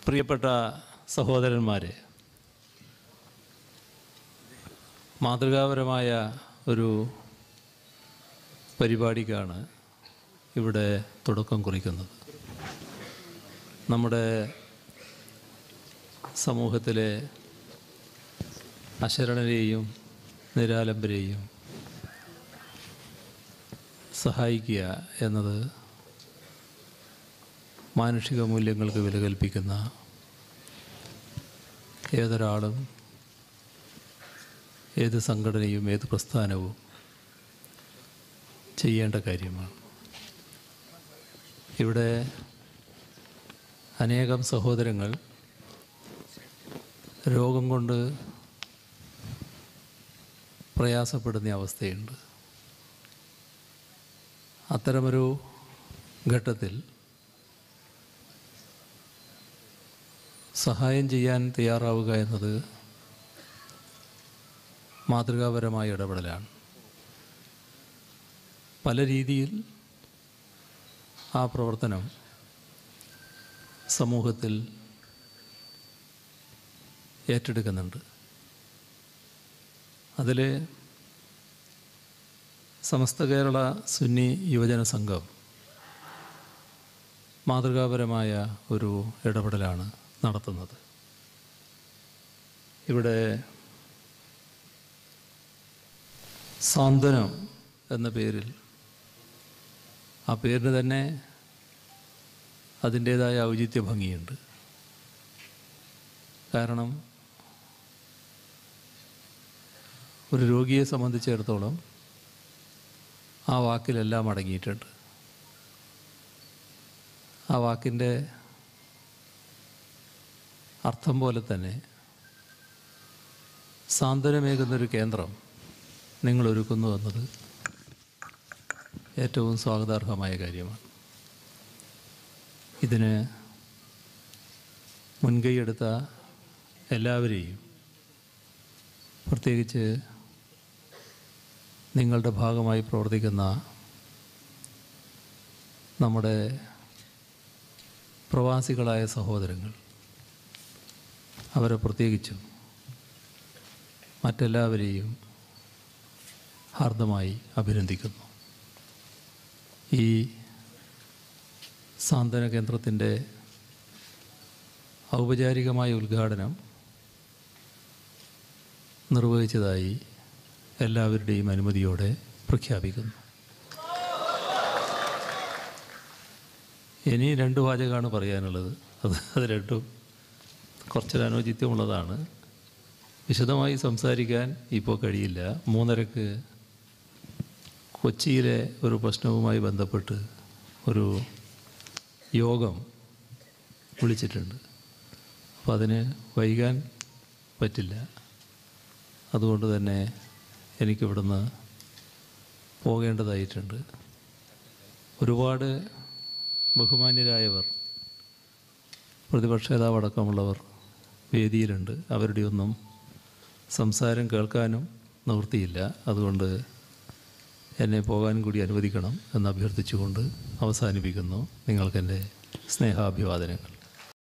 പ്രിയപ്പെട്ട സഹോദരന്മാരെ മാതൃകാപരമായ ഒരു പരിപാടിക്കാണ് ഇവിടെ തുടക്കം കുറിക്കുന്നത് നമ്മുടെ സമൂഹത്തിലെ അശരണരെയും നിരാലംബരെയും സഹായിക്കുക എന്നത് മാനുഷിക മൂല്യങ്ങൾക്ക് വില കൽപ്പിക്കുന്ന ഏതൊരാളും ഏത് സംഘടനയും ഏത് പ്രസ്ഥാനവും ചെയ്യേണ്ട കാര്യമാണ് ഇവിടെ അനേകം സഹോദരങ്ങൾ രോഗം കൊണ്ട് പ്രയാസപ്പെടുന്ന അവസ്ഥയുണ്ട് അത്തരമൊരു ഘട്ടത്തിൽ സഹായം ചെയ്യാൻ തയ്യാറാവുക എന്നത് മാതൃകാപരമായ ഇടപെടലാണ് പല രീതിയിൽ ആ പ്രവർത്തനം സമൂഹത്തിൽ ഏറ്റെടുക്കുന്നുണ്ട് അതിൽ സമസ്ത കേരള സുന്നി യുവജന സംഘം മാതൃകാപരമായ ഒരു ഇടപെടലാണ് നടത്തുന്നത് ഇവിടെ സാന്ത്വനം എന്ന പേരിൽ ആ പേരിന് തന്നെ അതിൻ്റേതായ ഔചിത്യ ഭംഗിയുണ്ട് കാരണം ഒരു രോഗിയെ സംബന്ധിച്ചിടത്തോളം ആ വാക്കിലെല്ലാം അടങ്ങിയിട്ടുണ്ട് ആ വാക്കിൻ്റെ അർത്ഥം പോലെ തന്നെ സാന്ത്വനമേകുന്നൊരു കേന്ദ്രം നിങ്ങൾ ഒരുക്കുന്നു എന്നത് ഏറ്റവും സ്വാഗതാർഹമായ കാര്യമാണ് ഇതിന് മുൻകൈയെടുത്ത എല്ലാവരെയും പ്രത്യേകിച്ച് നിങ്ങളുടെ ഭാഗമായി പ്രവർത്തിക്കുന്ന നമ്മുടെ പ്രവാസികളായ സഹോദരങ്ങൾ അവരെ പ്രത്യേകിച്ചും മറ്റെല്ലാവരെയും ഹാർദമായി അഭിനന്ദിക്കുന്നു ഈ സാന്ത്വന കേന്ദ്രത്തിൻ്റെ ഔപചാരികമായ ഉദ്ഘാടനം നിർവഹിച്ചതായി എല്ലാവരുടെയും അനുമതിയോടെ പ്രഖ്യാപിക്കുന്നു ഇനി രണ്ട് വാചകമാണ് പറയാനുള്ളത് അത് അത് രണ്ടും കുറച്ചൊരു അനുചിത്യമുള്ളതാണ് വിശദമായി സംസാരിക്കാൻ ഇപ്പോൾ കഴിയില്ല മൂന്നരക്ക് കൊച്ചിയിലെ ഒരു പ്രശ്നവുമായി ബന്ധപ്പെട്ട് ഒരു യോഗം വിളിച്ചിട്ടുണ്ട് അപ്പോൾ അതിന് വൈകാൻ പറ്റില്ല അതുകൊണ്ട് തന്നെ എനിക്കിവിടുന്ന് പോകേണ്ടതായിട്ടുണ്ട് ഒരുപാട് ബഹുമാന്യരായവർ പ്രതിപക്ഷ നേതാവ് അടക്കമുള്ളവർ വേദിയിലുണ്ട് അവരുടെയൊന്നും സംസാരം കേൾക്കാനും നിവൃത്തിയില്ല അതുകൊണ്ട് എന്നെ പോകാൻ കൂടി അനുവദിക്കണം എന്ന് അഭ്യർത്ഥിച്ചുകൊണ്ട് അവസാനിപ്പിക്കുന്നു നിങ്ങൾക്കെൻ്റെ സ്നേഹാഭിവാദനങ്ങൾ